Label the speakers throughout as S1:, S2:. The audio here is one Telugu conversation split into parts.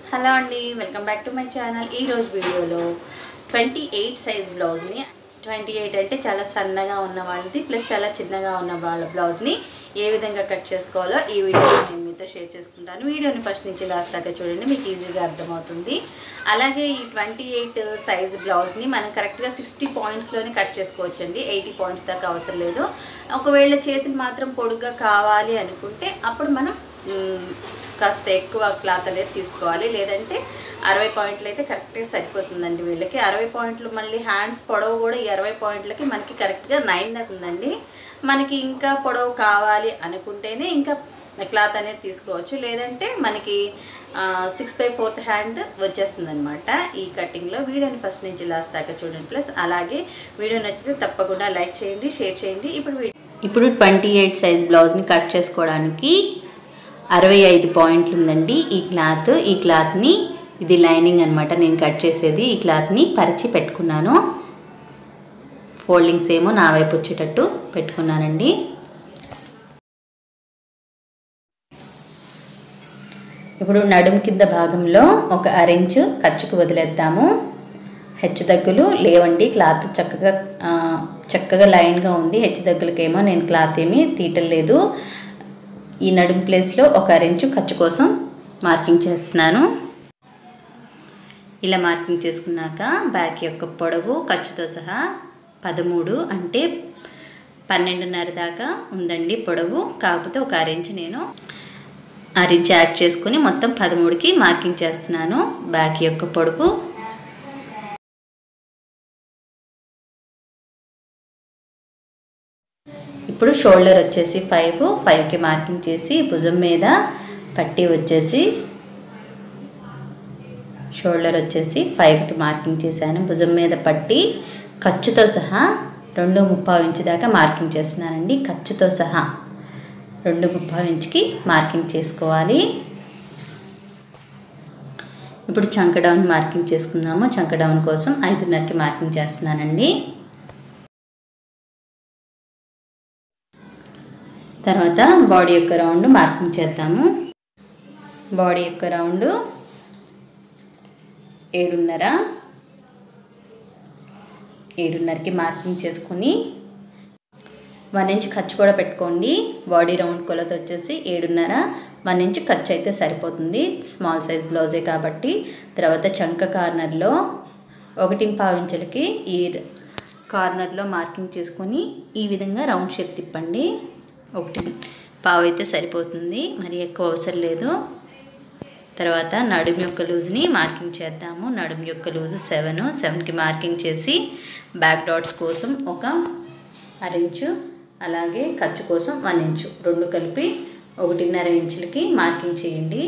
S1: హలో అండి welcome back to my channel ఈరోజు వీడియోలో ట్వంటీ ఎయిట్ సైజ్ బ్లౌజ్ని ట్వంటీ ఎయిట్ అంటే చాలా సన్నగా ఉన్న వాళ్ళది ప్లస్ చాలా చిన్నగా ఉన్న వాళ్ళ బ్లౌజ్ని ఏ విధంగా కట్ చేసుకోవాలో ఈ వీడియోలో నేను మీతో షేర్ చేసుకుంటాను వీడియోని ఫస్ట్ నుంచి లాస్ట్ దాకా చూడండి మీకు ఈజీగా అర్థమవుతుంది అలాగే ఈ ట్వంటీ ఎయిట్ సైజ్ బ్లౌజ్ని మనం కరెక్ట్గా సిక్స్టీ పాయింట్స్లోనే కట్ చేసుకోవచ్చండి ఎయిటీ పాయింట్స్ దాకా అవసరం లేదు ఒకవేళ చేతులు మాత్రం పొడుగ్గా కావాలి అనుకుంటే అప్పుడు మనం మ్, కాస్త ఎక్కువ క్లాత్ అనేది తీసుకోవాలి లేదంటే అరవై పాయింట్లు అయితే కరెక్ట్గా సరిపోతుందండి వీళ్ళకి అరవై పాయింట్లు మళ్ళీ హ్యాండ్స్ పొడవు కూడా ఈ అరవై పాయింట్లకి మనకి కరెక్ట్గా నైన్ దాకా ఉందండి మనకి ఇంకా పొడవు కావాలి అనుకుంటేనే ఇంకా క్లాత్ అనేది తీసుకోవచ్చు లేదంటే మనకి సిక్స్ బై ఫోర్త్ హ్యాండ్ వచ్చేస్తుంది అనమాట ఈ కటింగ్లో వీడియోని ఫస్ట్ నుంచి లాస్ట్ దాకా చూడండి ప్లస్ అలాగే వీడియో నచ్చితే తప్పకుండా లైక్ చేయండి షేర్ చేయండి ఇప్పుడు వీ- ఇప్పుడు ట్వంటీ ఎయిట్ సైజ్ బ్లౌజ్ని కట్ చేసుకోవడానికి అరవై ఐదు పాయింట్లు ఉందండి ఈ క్లాత్ ఈ క్లాత్ని ఇది లైనింగ్ అనమాట నేను కట్ చేసేది ఈ క్లాత్ని పరిచి పెట్టుకున్నాను ఫోల్డింగ్స్ ఏమో నా వైపు వచ్చేటట్టు పెట్టుకున్నానండి ఇప్పుడు నడుము కింద భాగంలో ఒక అరెంజ్ ఖర్చుకు వదిలేద్దాము హెచ్చు దగ్గులు లేవండి క్లాత్ చక్కగా ఆ, చక్కగా లైన్గా ఉంది హెచ్చు దగ్గులకేమో నేను క్లాత్ ఏమీ తీయటం ఈ నడుము ప్లేస్లో ఒక అరెంచు ఖర్చు కోసం మార్కింగ్ చేస్తున్నాను ఇలా మార్కింగ్ చేసుకున్నాక బ్యాక్ యొక్క పొడవు ఖర్చుతో సహా పదమూడు అంటే పన్నెండున్నర దాకా ఉందండి పొడవు కాకపోతే ఒక అరెంజ్ నేను అరెంజ్ యాడ్ చేసుకుని మొత్తం పదమూడుకి మార్కింగ్ చేస్తున్నాను బ్యాక్ యొక్క పొడవు ఇప్పుడు షోల్డర్ వచ్చేసి ఫైవ్ ఫైవ్కి మార్కింగ్ చేసి భుజం మీద పట్టి వచ్చేసి షోల్డర్ వచ్చేసి ఫైవ్కి మార్కింగ్ చేశాను భుజం మీద పట్టి ఖర్చుతో సహా రెండు ముప్పావు ఇంచు దాకా మార్కింగ్ చేస్తున్నానండి ఖర్చుతో సహా రెండు ముప్పావు ఇంచుకి మార్కింగ్ చేసుకోవాలి ఇప్పుడు చంక డౌన్ మార్కింగ్ చేసుకుందాము చంక డౌన్ కోసం ఐదున్నరకి మార్కింగ్ చేస్తున్నానండి తర్వాత బాడీ యొక్క రౌండ్ మార్కింగ్ చేద్దాము బాడీ యొక్క రౌండ్ ఏడున్నర ఏడున్నరకి మార్కింగ్ చేసుకొని వన్ ఇంచ్ ఖర్చు కూడా పెట్టుకోండి బాడీ రౌండ్ కొలత వచ్చేసి ఏడున్నర వన్ ఇంచ్ ఖర్చు అయితే సరిపోతుంది స్మాల్ సైజ్ బ్లౌజే కాబట్టి తర్వాత చంక కార్నర్లో ఒకటి పావు ఇంచులకి ఈ కార్నర్లో మార్కింగ్ చేసుకొని ఈ విధంగా రౌండ్ షేప్ తిప్పండి ఒకటి పావు అయితే సరిపోతుంది మరి ఎక్కువ అవసరం లేదు తర్వాత నడుము యొక్క లూజ్ని మార్కింగ్ చేద్దాము నడుము యొక్క లూజ్ సెవెన్ సెవెన్కి మార్కింగ్ చేసి బ్యాక్ డాట్స్ కోసం ఒక అరెంచు అలాగే ఖర్చు కోసం వన్ ఇంచు రెండు కలిపి ఒకటిన్నర ఇంచులకి మార్కింగ్ చేయండి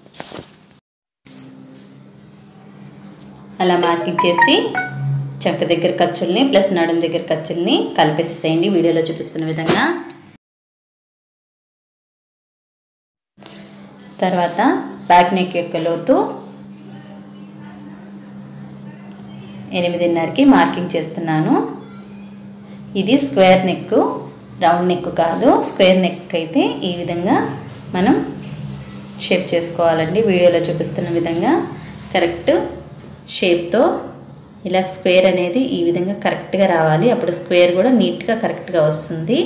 S1: అలా మార్కింగ్ చేసి చెక్క దగ్గర ఖర్చుల్ని ప్లస్ నడుము దగ్గర ఖర్చుల్ని కలిపేసేయండి వీడియోలో చూపిస్తున్న విధంగా తర్వాత బ్యాక్ నెక్ యొక్క లోతు ఎనిమిదిన్నరకి మార్కింగ్ చేస్తున్నాను ఇది స్క్వేర్ నెక్ రౌండ్ నెక్ కాదు స్క్వేర్ నెక్ అయితే ఈ విధంగా మనం షేప్ చేసుకోవాలండి వీడియోలో చూపిస్తున్న విధంగా కరెక్ట్ షేప్తో ఇలా స్క్వేర్ అనేది ఈ విధంగా కరెక్ట్గా రావాలి అప్పుడు స్క్వేర్ కూడా నీట్గా కరెక్ట్గా వస్తుంది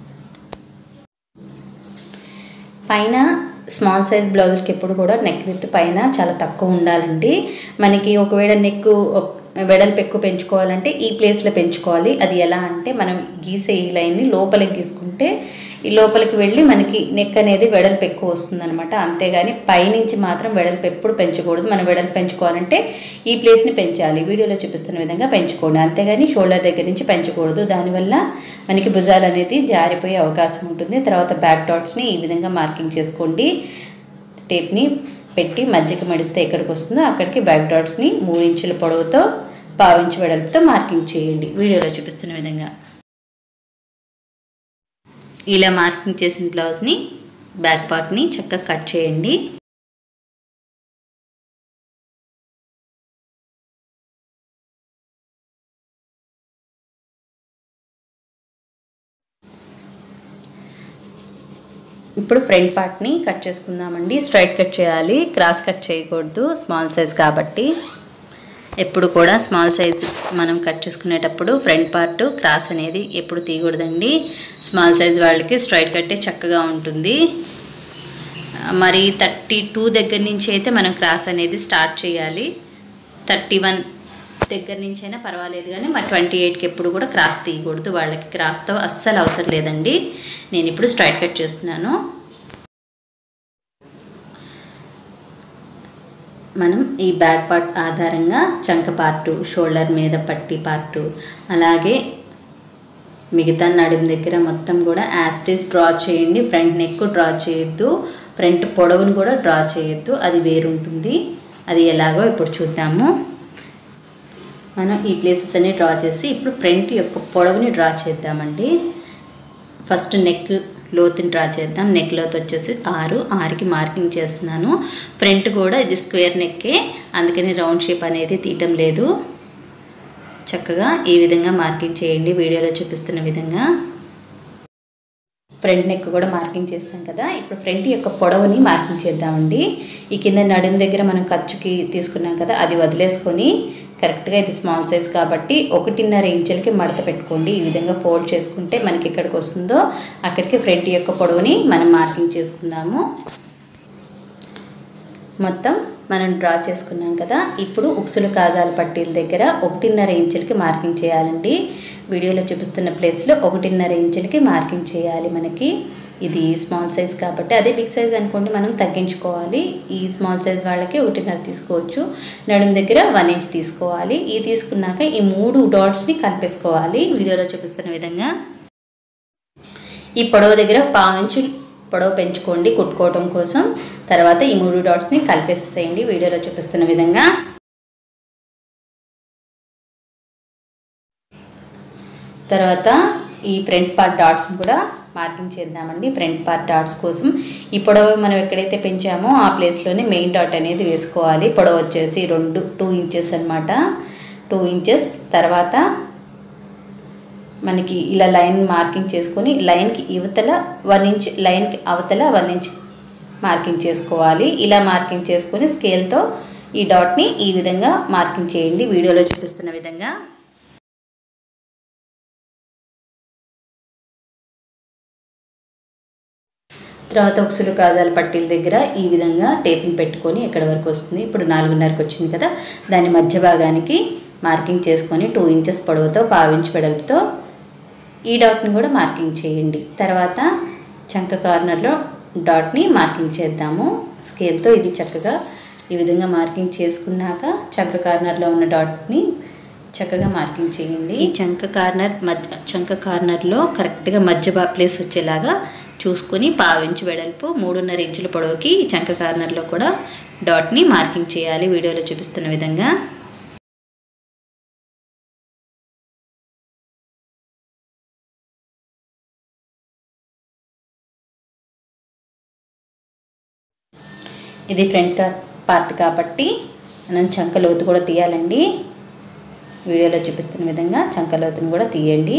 S1: పైన స్మాల్ సైజ్ బ్లౌజులకి ఎప్పుడు కూడా నెక్ విత్ పైన చాలా తక్కువ ఉండాలండి మనకి ఒకవేళ నెక్ వెడల్పు ఎక్కువ పెంచుకోవాలంటే ఈ ప్లేస్లో పెంచుకోవాలి అది ఎలా అంటే మనం గీసే ఈ లైన్ని లోపలికి గీసుకుంటే ఈ లోపలికి వెళ్ళి మనకి నెక్ అనేది వెడల్పు ఎక్కువ వస్తుంది అనమాట అంతేగాని పైనుంచి మాత్రం వెడల్పు ఎప్పుడు పెంచకూడదు మనం వెడల్పు పెంచుకోవాలంటే ఈ ప్లేస్ని పెంచాలి వీడియోలో చూపిస్తున్న విధంగా పెంచుకోండి అంతేగాని షోల్డర్ దగ్గర నుంచి పెంచకూడదు దానివల్ల మనకి భుజాలు అనేది జారిపోయే అవకాశం ఉంటుంది తర్వాత బ్యాక్ డాట్స్ని ఈ విధంగా మార్కింగ్ చేసుకోండి టేప్ని పెట్టి మధ్యకి మడిస్తే ఎక్కడికి వస్తుందో అక్కడికి బ్యాక్ డాట్స్ని మూడు ఇంచుల పొడవుతో పావించి వెడల్పుతో మార్కింగ్ చేయండి వీడియోలో చూపిస్తున్న విధంగా ఇలా మార్కింగ్ చేసిన బ్లౌజ్ని బ్యాక్ పార్ట్ని చక్కగా కట్ చేయండి ఇప్పుడు ఫ్రంట్ పార్ట్ని కట్ చేసుకుందామండి స్ట్రైట్ కట్ చేయాలి క్రాస్ కట్ చేయకూడదు స్మాల్ సైజ్ కాబట్టి ఎప్పుడు కూడా స్మాల్ సైజ్ మనం కట్ చేసుకునేటప్పుడు ఫ్రంట్ పార్ట్ క్రాస్ అనేది ఎప్పుడు తీయకూడదండి స్మాల్ సైజ్ వాళ్ళకి స్ట్రైట్ కట్టే చక్కగా ఉంటుంది మరి థర్టీ టూ దగ్గర నుంచి అయితే మనం క్రాస్ అనేది స్టార్ట్ చేయాలి థర్టీ వన్ దగ్గర నుంచి అయినా పర్వాలేదు కానీ మరి ట్వంటీ ఎయిట్కి ఎప్పుడు కూడా క్రాస్ తీయకూడదు వాళ్ళకి క్రాస్తో అస్సలు అవసరం లేదండి నేను ఇప్పుడు స్ట్రైట్ కట్ చేస్తున్నాను మనం ఈ బ్యాక్ పార్ట్ ఆధారంగా చంక పార్టు షోల్డర్ మీద పట్టి పార్టు అలాగే మిగతా నడుము దగ్గర మొత్తం కూడా యాస్టిస్ డ్రా చేయండి ఫ్రంట్ నెక్ డ్రా చేయొద్దు ఫ్రంట్ పొడవును కూడా డ్రా చేయొద్దు అది వేరుంటుంది అది ఎలాగో ఇప్పుడు చూద్దాము మనం ఈ ప్లేసెస్ అన్ని డ్రా చేసి ఇప్పుడు ఫ్రంట్ యొక్క పొడవుని డ్రా చేద్దామండి ఫస్ట్ నెక్ లోతుని డ్రా చేద్దాం నెక్ లోతు వచ్చేసి ఆరు ఆరుకి మార్కింగ్ చేస్తున్నాను ఫ్రంట్ కూడా ఇది స్క్వేర్ నెక్కే అందుకని రౌండ్ షేప్ అనేది తీయటం లేదు చక్కగా ఈ విధంగా మార్కింగ్ చేయండి వీడియోలో చూపిస్తున్న విధంగా ఫ్రంట్ నెక్ కూడా మార్కింగ్ చేస్తాం కదా ఇప్పుడు ఫ్రంట్ యొక్క పొడవుని మార్కింగ్ చేద్దామండి ఈ కింద నడుము దగ్గర మనం ఖర్చుకి తీసుకున్నాం కదా అది వదిలేసుకొని కరెక్ట్గా ఇది స్మాల్ సైజ్ కాబట్టి ఒకటిన్నర ఇంచులకి మడత పెట్టుకోండి ఈ విధంగా ఫోల్డ్ చేసుకుంటే మనకి ఎక్కడికి వస్తుందో అక్కడికి ఫ్రంట్ యొక్క పొడవుని మనం మార్కింగ్ చేసుకుందాము మొత్తం మనం డ్రా చేసుకున్నాం కదా ఇప్పుడు ఉక్సులు కాదాల పట్టీల దగ్గర ఒకటిన్నర ఇంచులకి మార్కింగ్ చేయాలండి వీడియోలో చూపిస్తున్న ప్లేస్లో ఒకటిన్నర ఇంచులకి మార్కింగ్ చేయాలి మనకి ఇది స్మాల్ సైజ్ కాబట్టి అదే బిగ్ సైజ్ అనుకోండి మనం తగ్గించుకోవాలి ఈ స్మాల్ సైజ్ వాళ్ళకి ఒకటిన్నర తీసుకోవచ్చు నడుము దగ్గర వన్ ఇంచ్ తీసుకోవాలి ఈ తీసుకున్నాక ఈ మూడు డాట్స్ని కలిపేసుకోవాలి వీడియోలో చూపిస్తున్న విధంగా ఈ పొడవు దగ్గర పావు ఇంచు పొడవు పెంచుకోండి కుట్టుకోవటం కోసం తర్వాత ఈ మూడు డాట్స్ని కలిపేసేసేయండి వీడియోలో చూపిస్తున్న విధంగా తర్వాత ఈ ఫ్రంట్ పార్ట్ డాట్స్ని కూడా మార్కింగ్ చేద్దామండి ఫ్రంట్ పార్ట్ డాట్స్ కోసం ఈ పొడవు మనం ఎక్కడైతే పెంచామో ఆ ప్లేస్లోనే మెయిన్ డాట్ అనేది వేసుకోవాలి పొడవు వచ్చేసి రెండు టూ ఇంచెస్ అనమాట టూ ఇంచెస్ తర్వాత మనకి ఇలా లైన్ మార్కింగ్ చేసుకొని లైన్కి యువతల వన్ ఇంచ్ లైన్కి అవతల వన్ ఇంచ్ మార్కింగ్ చేసుకోవాలి ఇలా మార్కింగ్ చేసుకొని స్కేల్తో ఈ డాట్ని ఈ విధంగా మార్కింగ్ చేయండి వీడియోలో చూపిస్తున్న విధంగా తర్వాత ఉక్సులు కాజాల పట్టీల దగ్గర ఈ విధంగా టేపింగ్ పెట్టుకొని ఎక్కడి వరకు వస్తుంది ఇప్పుడు నాలుగున్నరకు వచ్చింది కదా దాని మధ్య భాగానికి మార్కింగ్ చేసుకొని టూ ఇంచెస్ పొడవుతో పావించి వెడల్పుతో ఈ డాట్ని కూడా మార్కింగ్ చేయండి తర్వాత చంక కార్నర్లో డాట్ని మార్కింగ్ చేద్దాము స్కేల్తో ఇది చక్కగా ఈ విధంగా మార్కింగ్ చేసుకున్నాక చంక కార్నర్లో ఉన్న డాట్ని చక్కగా మార్కింగ్ చేయండి ఈ చంక కార్నర్ మధ్య చంక కార్నర్లో కరెక్ట్గా మధ్య బా ప్లేస్ వచ్చేలాగా చూసుకొని పావించి వెడల్పు మూడున్నర ఇంచుల పొడవుకి ఈ చంక కార్నర్లో కూడా డాట్ని మార్కింగ్ చేయాలి వీడియోలో చూపిస్తున్న విధంగా ఇది ఫ్రంట్ కా పార్ట్ కాబట్టి మనం చంక లోతు కూడా తీయాలండి వీడియోలో చూపిస్తున్న విధంగా చంక లోతుని కూడా తీయండి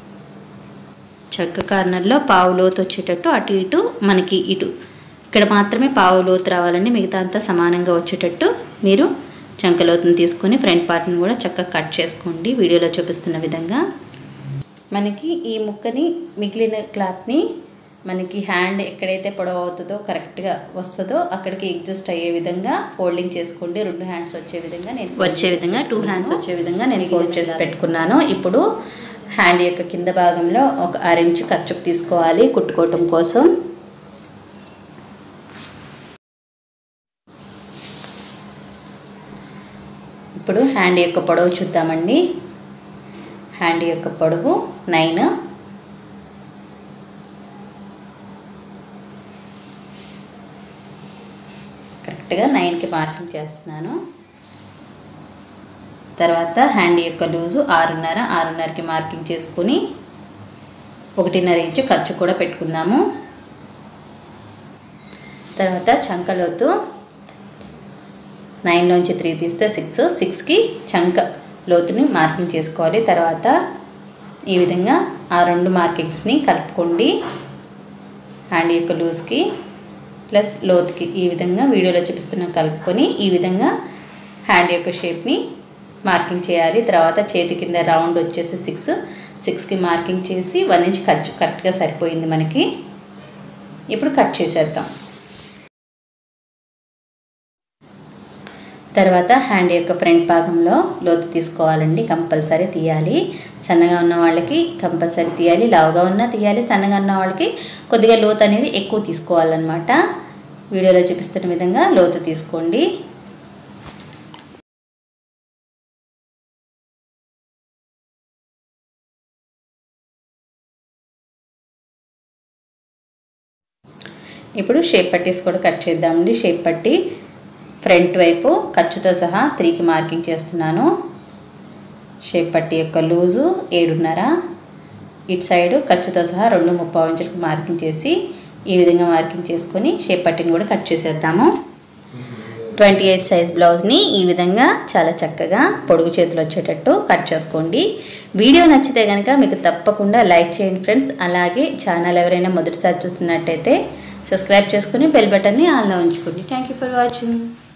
S1: చక్క కార్నర్లో పావు లోతు వచ్చేటట్టు అటు ఇటు మనకి ఇటు ఇక్కడ మాత్రమే పావు లోతు రావాలండి మిగతా అంతా సమానంగా వచ్చేటట్టు మీరు చంక లోతుని తీసుకొని ఫ్రంట్ పార్ట్ని కూడా చక్కగా కట్ చేసుకోండి వీడియోలో చూపిస్తున్న విధంగా మనకి ఈ ముక్కని మిగిలిన క్లాత్ని మనకి హ్యాండ్ ఎక్కడైతే పొడవు అవుతుందో కరెక్ట్గా వస్తుందో అక్కడికి ఎగ్జిస్ట్ అయ్యే విధంగా ఫోల్డింగ్ చేసుకోండి రెండు హ్యాండ్స్ వచ్చే విధంగా నేను వచ్చే విధంగా టూ హ్యాండ్స్ వచ్చే విధంగా నేను ఫోల్డ్ చేసి పెట్టుకున్నాను ఇప్పుడు హ్యాండ్ యొక్క కింద భాగంలో ఒక అరెంజ్ ఖర్చుకు తీసుకోవాలి కుట్టుకోవటం కోసం ఇప్పుడు హ్యాండ్ యొక్క పొడవు చూద్దామండి హ్యాండ్ యొక్క పొడవు నైన్ కరెక్ట్గా నైన్కి మార్కింగ్ చేస్తున్నాను తర్వాత హ్యాండ్ యొక్క లూజు ఆరున్నర ఆరున్నరకి మార్కింగ్ చేసుకుని ఒకటిన్నర ఇంచు ఖర్చు కూడా పెట్టుకుందాము తర్వాత చంకలోతు నైన్లోంచి త్రీ తీస్తే సిక్స్ సిక్స్కి చంక లోతుని మార్కింగ్ చేసుకోవాలి తర్వాత ఈ విధంగా ఆ రెండు మార్కింగ్స్ని కలుపుకోండి హ్యాండ్ యొక్క లూజ్కి ప్లస్ లోత్కి ఈ విధంగా వీడియోలో చూపిస్తున్న కలుపుకొని ఈ విధంగా హ్యాండ్ యొక్క షేప్ని మార్కింగ్ చేయాలి తర్వాత చేతి కింద రౌండ్ వచ్చేసి సిక్స్ సిక్స్కి మార్కింగ్ చేసి వన్ ఇంచ్ ఖర్చు కరెక్ట్గా సరిపోయింది మనకి ఇప్పుడు కట్ చేసేద్దాం తర్వాత హ్యాండ్ యొక్క ఫ్రంట్ భాగంలో లోతు తీసుకోవాలండి కంపల్సరీ తీయాలి సన్నగా ఉన్న వాళ్ళకి కంపల్సరీ తీయాలి లావుగా ఉన్నా తీయాలి సన్నగా ఉన్న వాళ్ళకి కొద్దిగా లోతు అనేది ఎక్కువ తీసుకోవాలన్నమాట వీడియోలో చూపిస్తున్న విధంగా లోతు తీసుకోండి ఇప్పుడు షేప్ పట్టీస్ కూడా కట్ చేద్దామండి షేప్ పట్టి ఫ్రంట్ వైపు ఖర్చుతో సహా త్రీకి మార్కింగ్ చేస్తున్నాను షేప్ పట్టి యొక్క లూజు ఏడున్నర ఇటు సైడ్ ఖర్చుతో సహా రెండు ముప్పై ఇంచులకు మార్కింగ్ చేసి ఈ విధంగా మార్కింగ్ చేసుకొని షేప్ పట్టిని కూడా కట్ చేసేద్దాము ట్వంటీ ఎయిట్ సైజ్ బ్లౌజ్ని ఈ విధంగా చాలా చక్కగా పొడుగు చేతులు వచ్చేటట్టు కట్ చేసుకోండి వీడియో నచ్చితే కనుక మీకు తప్పకుండా లైక్ చేయండి ఫ్రెండ్స్ అలాగే ఛానల్ ఎవరైనా మొదటిసారి చూస్తున్నట్టయితే సబ్స్క్రైబ్ చేసుకుని బెల్ బటన్ని ఆన్లో ఉంచుకోండి థ్యాంక్ యూ ఫర్ వాచింగ్